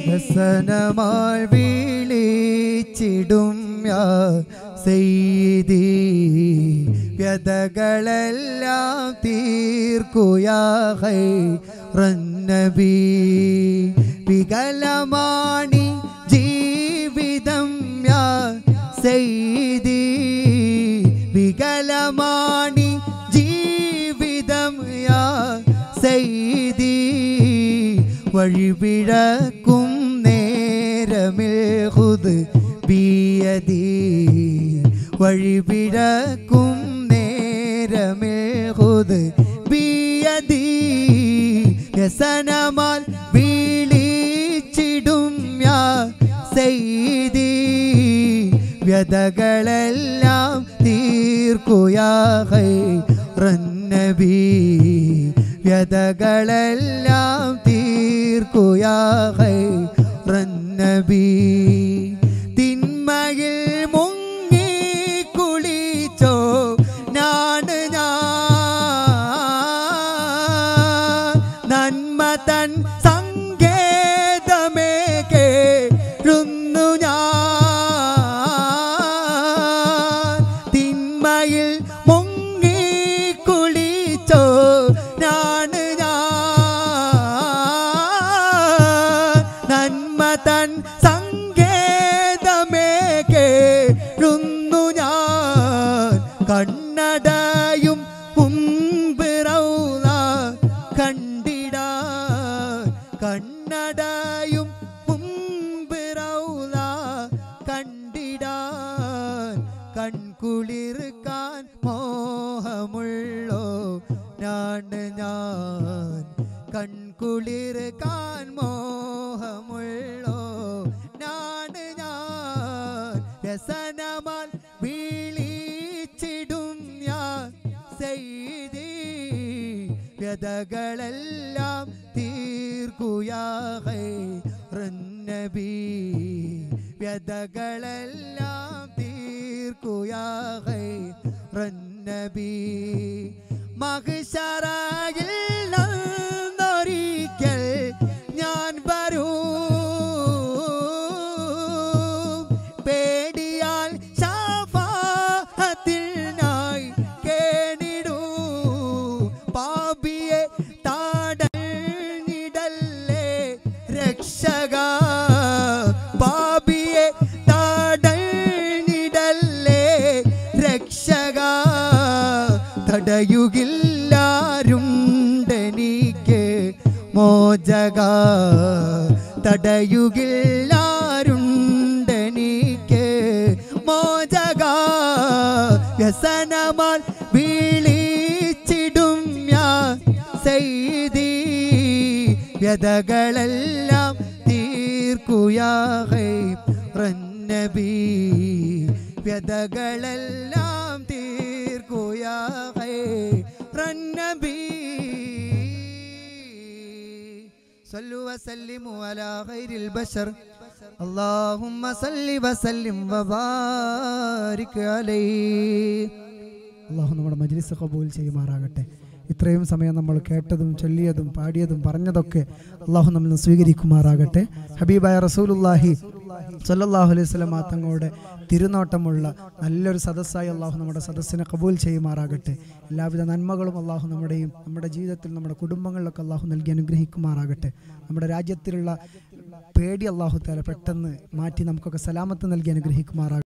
വ്യസനമായി വീളിച്ചിടും യാ സെയ്തി വ്യതകളെല്ലാം തീർക്കുയാ റന്നബി വികലമാണി ജീവിതം യാ സെയ്തി വികലമാണി ജീവിതം യാ സെയ്തി വഴിപിഴക്കും നേരമിൽ ഹുദ് ബിയതി വഴിപിഴക്കും നേരമിൽ ഹുദ് ബിയതി വ്യസനമാൽ വീളിച്ചിടും യാ സെയ്തി വ്യതകളെല്ലാം തീർക്കുയാ റന്നബി വ്യതകളെല്ലാം തീർക്കുയാ റന്നബി തിന്മയിൽ മുങ്ങി കുളിച്ചോ നാണ് ഞാൻ നന്മ തൻ സങ്കേതമേ കേഴുന്നു ഞാൻ തിന്മയിൽ മുങ്ങി കുളിച്ചോ നാണ് ഞാൻ നന്മ തൻ സങ്കേതമേ കേഴുന്നു ഞാൻ കണ്ണടയും മുമ്പിറൗന കണ്ടിട കണ്ണടയും മുമ്പിറൗന കണ്ടിടാൻ കൺകുളിർക്കാൻ മോഹമുള്ളോ നാണ് ഞാൻ കൺകുളിർക്കാൻ മോഹമുള്ളോ നാണ് ഞാൻ വ്യസനമാൽ വീളിച്ചിടും ഞാൻ ചെയ്തി വ്യതകളെല്ലാം തീർക്കുയാഹേ റന്നബി വ്യതകളെല്ലാം തീർക്കുയാഹേ റന്നബി മഹിഷറയിൽ നന്നൊരിക്കൽ ഞാൻ വരൂ പേടിയാൽ ശാഫാഹത്തിനായി കേണിടൂ പാപിയെ താടഞ്ഞിടല്ലേ രക്ഷക പാപിയെ താടഞ്ഞിടല്ലേ രക്ഷക തടയുകില്ലാരുണ്ടെനിക്ക് മോചക തടയുകില്ലാരുണ്ടെനിക്ക് മോചക വ്യസനമാൽ വീളിച്ചിടും ഞാൻ ചെയ്തി വ്യതകളെല്ലാം തീർക്കുയാഹേ റന്നബി വ്യതകളെല്ലാം തീർക്കുയാഹേ റന്നബി صلوا وسلموا على خير البشر اللهم صل وسلم وبارك عليه അള്ളാഹു നമ്മുടെ മജ്ലിസ് കബൂൽ ചെയ്യുമാറാകട്ടെ ഇത്രയും സമയം നമ്മൾ കേട്ടതും ചൊല്ലിയതും പാടിയതും പറഞ്ഞതൊക്കെ അള്ളാഹു നമ്മിൽ നിന്ന് സ്വീകരിക്കുമാറാകട്ടെ ഹബീബായ റസൂലുല്ലാഹി സല്ലല്ലാഹു അലൈഹി സ്വലം തങ്ങളുടെ തിരുനോട്ടമുള്ള നല്ലൊരു സദസ്സായി അള്ളാഹു നമ്മുടെ സദസ്സിനെ കബൂൽ ചെയ്യുമാറാകട്ടെ എല്ലാവിധ നന്മകളും അള്ളാഹു നമ്മുടെയും നമ്മുടെ ജീവിതത്തിൽ നമ്മുടെ കുടുംബങ്ങളിലൊക്കെ അള്ളാഹു നൽകി അനുഗ്രഹിക്കുമാറാകട്ടെ നമ്മുടെ രാജ്യത്തിലുള്ള പേടി അള്ളാഹു താല പെട്ടെന്ന് മാറ്റി നമുക്കൊക്കെ സലാമത്ത് നൽകി അനുഗ്രഹിക്കുമാറാകട്ടെ